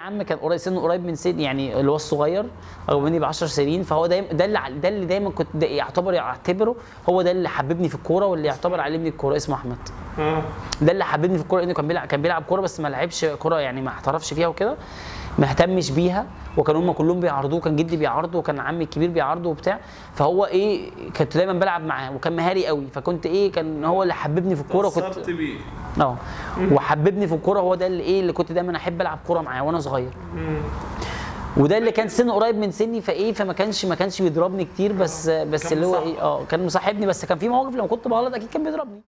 عم كان قريب سنه قريب من سن يعني اللي هو الصغير او مني ب 10 سنين فهو دايما ده اللي ده اللي دايما كنت دا يعتبر يعتبره هو ده اللي حببني في الكوره واللي يعتبر علمني الكوره اسمه احمد اه ده اللي حببني في الكوره انه كان بيلعب كان بيلعب كوره بس ما لعبش كوره يعني ما احترفش فيها وكده ما اهتمش بيها وكانوا هم كلهم بيعرضوه كان جدي بيعرضه وكان عمي الكبير بيعرضه وبتاع فهو ايه كنت دايما بلعب معاه وكان مهاري قوي فكنت ايه كان هو اللي حببني في الكوره اتأثرت كنت بيه اه وحببني في الكوره هو ده اللي ايه اللي كنت دايما احب العب كوره معاه وانا صغير مم. وده اللي كان سنه قريب من سني فايه فما كانش ما كانش بيضربني كتير بس بس كان اللي هو مصاحب. ايه اه كان مصاحبني بس كان في مواقف لما كنت بغلط اكيد كان بيضربني